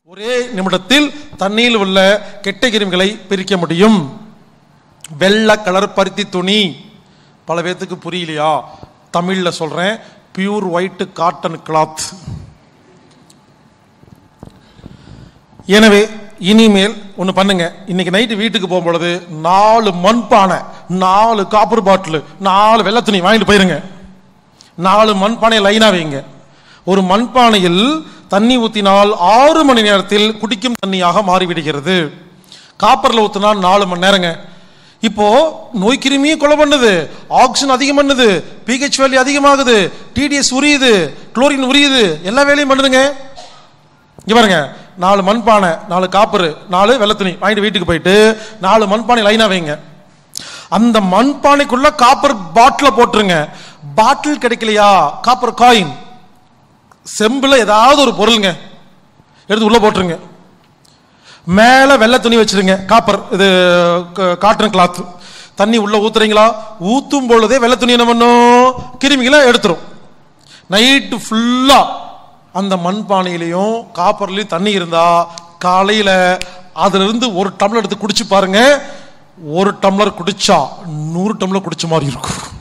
ஒரே நிமிடத்தில் தண்ணீரில் உள்ள கெட்ட கிருமிகளை பிரிக்க முடியும் வெள்ளை கலர் பருத்தி துணி பல பேர்த்துக்கு புரியலையா தமிழ்ல சொல்றேன் பியூர் ஒயிட் காட்டன் கிளாத் எனவே இனிமேல் ஒன்று பண்ணுங்க இன்னைக்கு நைட்டு வீட்டுக்கு போகும்பொழுது நாலு மண்பானை நாலு காப்பர் பாட்டில் நாலு வெள்ளை துணி வாங்கிட்டு போயிருங்க நாலு மண்பானையை லைனா வைங்க ஒரு மண்பானையில் தண்ணி ஊத்தினால் ஆறு மணி நேரத்தில் குடிக்கும் தண்ணியாக மாறிவிடுகிறது காப்பர்ல ஊத்தினா நாலு மணி நேரங்க இப்போ நோய் கிருமியும் கொலை பண்ணுது ஆக்சிஜன் அதிகம் பண்ணுது பிஹெச் வேல்யூ அதிகமாகுது டிடிஎஸ் உரியுது குளோரின் உரியுது எல்லா வேலையும் பண்ணுதுங்க இங்க பாருங்க நாலு மண்பானை நாலு காப்பர் நாலு வெள்ளை துணி வாங்கிட்டு வீட்டுக்கு போயிட்டு நாலு மண்பானை லைனா வைங்க அந்த மண்பானைக்குள்ள காப்பர் பாட்டில போட்டுருங்க பாட்டில் கிடைக்கலையா காப்பர் காயின் செம்புல ஏதாவது ஒரு பொருளுங்க எடுத்து உள்ள போட்டுருங்க மேல வெள்ளை துணி வச்சிருங்க காப்பர் இது காட்டன் கிளாத் தண்ணி உள்ள ஊத்துறீங்களா ஊத்தும் பொழுதே வெள்ளை துணி என்ன பண்ணும் கிருமிகளை எடுத்துரும் நைட்டு ஃபுல்லா அந்த மண்பானையிலையும் காப்பர்லயும் தண்ணி இருந்தா காலையில அதுல இருந்து ஒரு டம்ளர் எடுத்து குடிச்சு பாருங்க ஒரு டம்ளர் குடிச்சா நூறு டம்ளர் குடிச்ச மாதிரி இருக்கும்